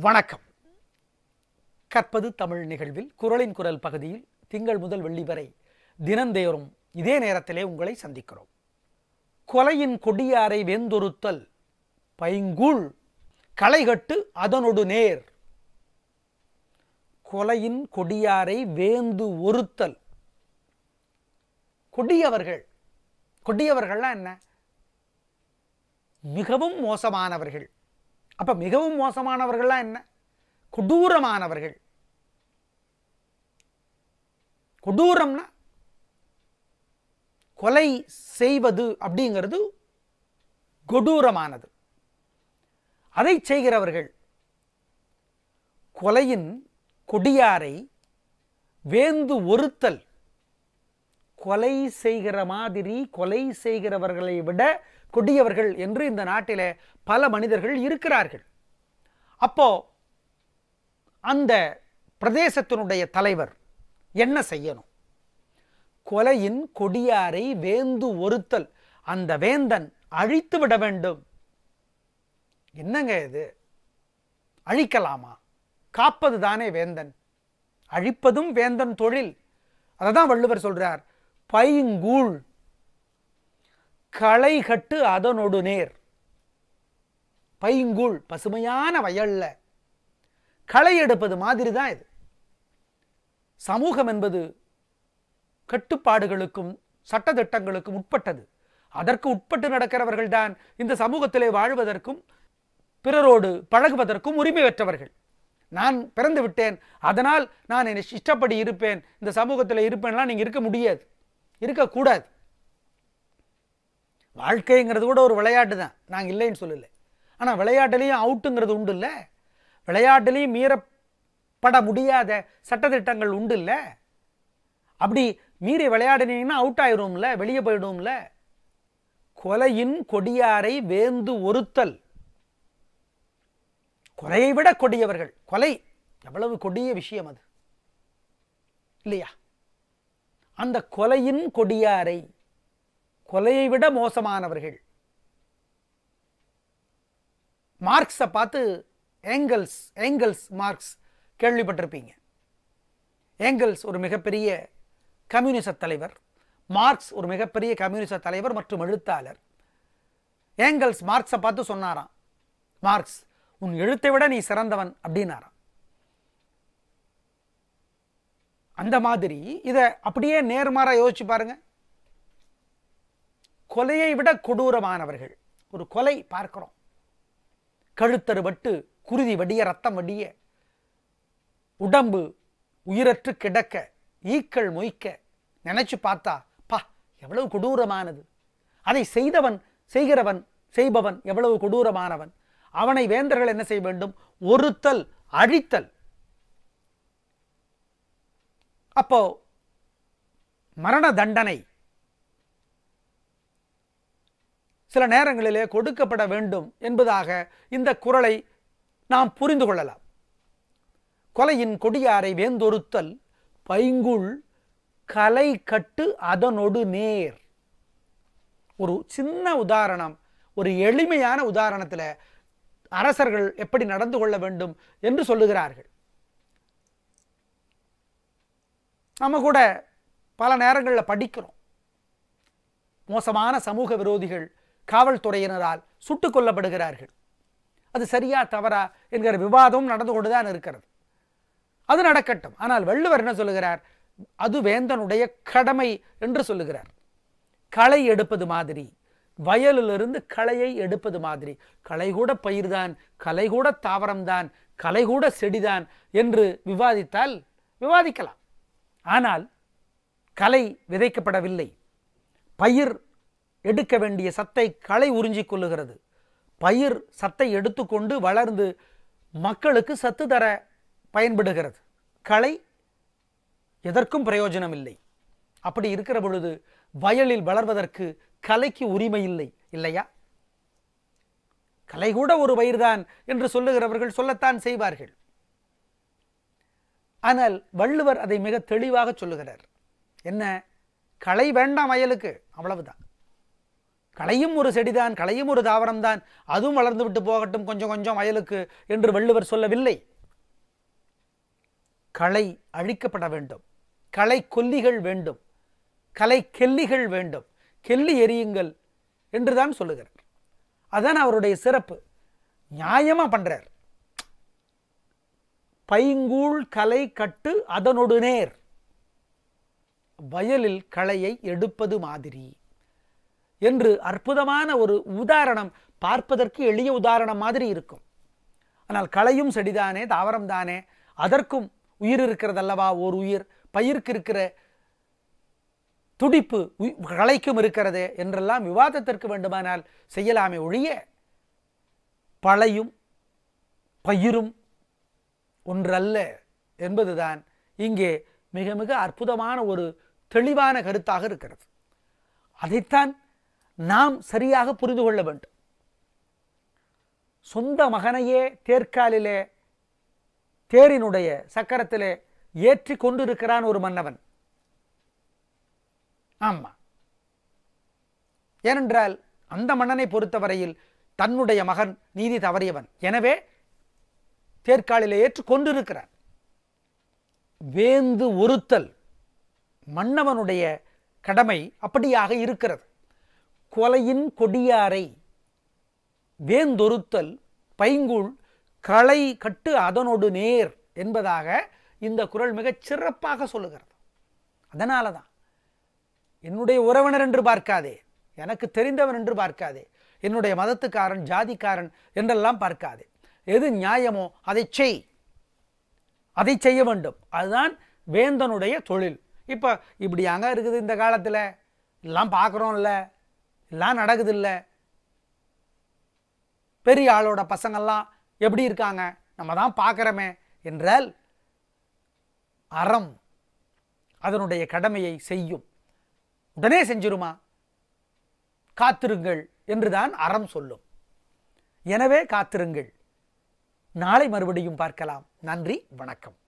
வணக்கம் கற்பது தமிழ் நிகழ்வில் குரலின் குரல் பகுதியில் திங்கள் முதல் வெள்ளி வரை தினந்தேறும் இதே நேரத்திலே உங்களை சந்திக்கிறோம் கொலையின் கொடியாரை வெந்தொருத்தல் பைங்கூழ் களைகட்டு அதனொடு நேர் கொலையின் கொடியாரை வேந்து ஒருத்தல் கொடியவர்கள் கொடியவர்கள்லாம் என்ன மிகவும் மோசமானவர்கள் அப்ப மிகவும் மோசமானவர்கள்லாம் என்ன கொடூரமானவர்கள் கொடூரம்னா கொலை செய்வது அப்படிங்கிறது கொடூரமானது அதை செய்கிறவர்கள் கொலையின் கொடியாரை வேந்து ஒருத்தல் கொலை செய்கிற மாதிரி கொலை செய்கிறவர்களை விட கொடியவர்கள் என்று இந்த நாட்டிலே பல மனிதர்கள் இருக்கிறார்கள் அப்போ அந்த பிரதேசத்தினுடைய தலைவர் என்ன செய்யணும் கொலையின் கொடியாரை வேந்து ஒருத்தல் அந்த வேந்தன் அழித்து விட வேண்டும் என்னங்க இது அழிக்கலாமா காப்பது தானே வேந்தன் அழிப்பதும் வேந்தன் தொழில் அதை தான் வள்ளுவர் சொல்றார் பைங்கூழ் களை கட்டு அதனொடு நேர் பைங்கூழ் பசுமையான வயல்ல களை எடுப்பது மாதிரி தான் இது சமூகம் என்பது கட்டுப்பாடுகளுக்கும் சட்டத்திட்டங்களுக்கும் உட்பட்டது அதற்கு உட்பட்டு நடக்கிறவர்கள் தான் இந்த சமூகத்திலே வாழ்வதற்கும் பிறரோடு பழகுவதற்கும் உரிமை பெற்றவர்கள் நான் பிறந்து விட்டேன் அதனால் நான் என்னை இஷ்டப்படி இருப்பேன் இந்த சமூகத்தில் இருப்பேன்லாம் நீங்கள் இருக்க முடியாது இருக்கக்கூடாது வாழ்க்கைங்கிறது கூட ஒரு விளையாட்டு தான் நாங்கள் இல்லைன்னு சொல்லலை ஆனால் விளையாட்டுலேயும் அவுட்டுங்கிறது உண்டு இல்லை விளையாட்டுலேயும் மீறப்பட முடியாத சட்டத்திட்டங்கள் உண்டு இல்லை அப்படி மீறி விளையாடினீங்கன்னா அவுட் ஆயிரும்ல வெளியே போயிடும்ல கொலையின் கொடியாரை வேந்து ஒருத்தல் கொலையை விட கொடியவர்கள் கொலை எவ்வளவு கொடிய விஷயம் அது இல்லையா அந்த கொலையின் கொடியாரை கொலையை விட மோசமானவர்கள் மார்க்ஸை பார்த்து ஏங்கல்ஸ் ஏங்கல்ஸ் மார்க்ஸ் கேள்விப்பட்டிருப்பீங்க ஏங்கல்ஸ் ஒரு மிகப்பெரிய கம்யூனிச தலைவர் மார்க்ஸ் ஒரு மிகப்பெரிய கம்யூனிச தலைவர் மற்றும் எழுத்தாளர் ஏங்கல்ஸ் மார்க்ஸை பார்த்து சொன்னாராம் மார்க்ஸ் உன் எழுத்தை விட நீ சிறந்தவன் அப்படின்னாராம் அந்த மாதிரி இதை அப்படியே நேர்மாறா யோசிச்சு பாருங்க கொலையை விட கொடூரமானவர்கள் ஒரு கொலை பார்க்கிறோம் கழுத்தறுபட்டு குருதி வடிய ரத்தம் வடிய உடம்பு உயிரற்று கிடக்க ஈக்கள் மொய்க்க நினைச்சு பார்த்தா பா எவ்வளவு கொடூரமானது அதை செய்தவன் செய்கிறவன் செய்பவன் எவ்வளவு கொடூரமானவன் அவனை வேந்தர்கள் என்ன செய்ய வேண்டும் ஒருத்தல் அழித்தல் அப்போ மரண தண்டனை சில நேரங்களிலே கொடுக்கப்பட வேண்டும் என்பதாக இந்த குரலை நாம் புரிந்து கொள்ளலாம் கொலையின் கொடியாரை வேந்தொருத்தல் பைங்குள் கலை கட்டு அதனொடு நேர் ஒரு சின்ன உதாரணம் ஒரு எளிமையான உதாரணத்தில் அரசர்கள் எப்படி நடந்து கொள்ள வேண்டும் என்று சொல்லுகிறார்கள் நம்ம கூட பல நேரங்களில் படிக்கிறோம் மோசமான சமூக விரோதிகள் காவல்துறையினரால் சுட்டுக் கொல்லப்படுகிறார்கள் அது சரியா தவறா என்கிற விவாதம் நடந்து கொண்டுதான் இருக்கிறது அது நடக்கட்டும் ஆனால் வள்ளுவர் என்ன சொல்லுகிறார் அது வேந்தனுடைய கடமை என்று சொல்லுகிறார் களை எடுப்பது மாதிரி வயலிலிருந்து களையை எடுப்பது மாதிரி களை கூட பயிர்தான் கலை கூட தாவரம்தான் கலை கூட செடிதான் என்று விவாதித்தால் விவாதிக்கலாம் ஆனால் கலை விதைக்கப்படவில்லை பயிர் எடுக்க வேண்டிய சத்தை களை உறிஞ்சிக் கொள்ளுகிறது பயிர் சத்தை எடுத்துக்கொண்டு வளர்ந்து மக்களுக்கு சத்து தர பயன்படுகிறது களை எதற்கும் பிரயோஜனம் இல்லை அப்படி இருக்கிற பொழுது வயலில் வளர்வதற்கு கலைக்கு உரிமை இல்லை இல்லையா கலை கூட ஒரு பயிர்தான் என்று சொல்லுகிறவர்கள் சொல்லத்தான் செய்வார்கள் ஆனால் வள்ளுவர் அதை மிக தெளிவாக சொல்லுகிறார் என்ன களை வேண்டாம் வயலுக்கு அவ்வளவுதான் களையும் ஒரு செடிதான் களையும் ஒரு தாவரம்தான் அதுவும் வளர்ந்து விட்டு போகட்டும் கொஞ்சம் கொஞ்சம் வயலுக்கு என்று வள்ளுவர் சொல்லவில்லை களை அழிக்கப்பட வேண்டும் களை கொல்லிகள் வேண்டும் கலை கெல்லிகள் வேண்டும் கெல்லி எரியுங்கள் என்றுதான் சொல்லுகிறார் அதான் அவருடைய சிறப்பு நியாயமா பண்றார் பைங்கூழ் கலை கட்டு அதனொடு நேர் வயலில் களையை எடுப்பது மாதிரி என்று அற்புதமான ஒரு உதாரணம் பார்ப்பதற்கு எளிய உதாரணம் மாதிரி இருக்கும் ஆனால் களையும் செடிதானே தாவரம் தானே அதற்கும் உயிர் இருக்கிறதல்லவா ஓர் உயிர் பயிருக்கு இருக்கிற துடிப்பு உய்- களைக்கும் இருக்கிறதே என்றெல்லாம் விவாதத்திற்கு வேண்டுமானால் செய்யலாமே ஒழிய பழையும் பயிரும் ஒன்றல்ல என்பதுதான் இங்கே மிக மிக அற்புதமான ஒரு தெளிவான கருத்தாக இருக்கிறது அதைத்தான் நாம் சரியாக புரிந்து கொள்ள வேண்டும் சொந்த மகனையே தேர்காலிலே தேரினுடைய சக்கரத்திலே ஏற்றி கொண்டிருக்கிறான் ஒரு மன்னவன் ஆமா ஏனென்றால் அந்த மன்னனை பொறுத்தவரையில் தன்னுடைய மகன் நீதி தவறியவன் எனவே தேர்காலிலே ஏற்று கொண்டிருக்கிறான் வேந்து ஒருத்தல் மன்னவனுடைய கடமை அப்படியாக இருக்கிறது கொலையின் கொடியாரை வேந்தொருத்தல் பைங்குள் களை கட்டு அதனோடு நேர் என்பதாக இந்த குறள் மிகச் சிறப்பாக சொல்லுகிறது அதனால தான் என்னுடைய உறவினர் என்று பார்க்காதே எனக்கு தெரிந்தவன் என்று பார்க்காதே என்னுடைய மதத்துக்காரன் ஜாதிக்காரன் என்றெல்லாம் பார்க்காதே எது நியாயமோ அதை செய் அதை செய்ய வேண்டும் அதுதான் வேந்தனுடைய தொழில் இப்போ இப்படி அங்கே இருக்குது இந்த காலத்தில் எல்லாம் பார்க்குறோம்ல எல்லாம் நடக்குது இல்லை பெரிய ஆளோட பசங்கள்லாம் எப்படி இருக்காங்க நம்ம தான் பார்க்குறோமே என்றால் அறம் அதனுடைய கடமையை செய்யும் உடனே செஞ்சிருமா காத்திருங்கள் என்றுதான் அறம் சொல்லும் எனவே காத்திருங்கள் நாளை மறுபடியும் பார்க்கலாம் நன்றி வணக்கம்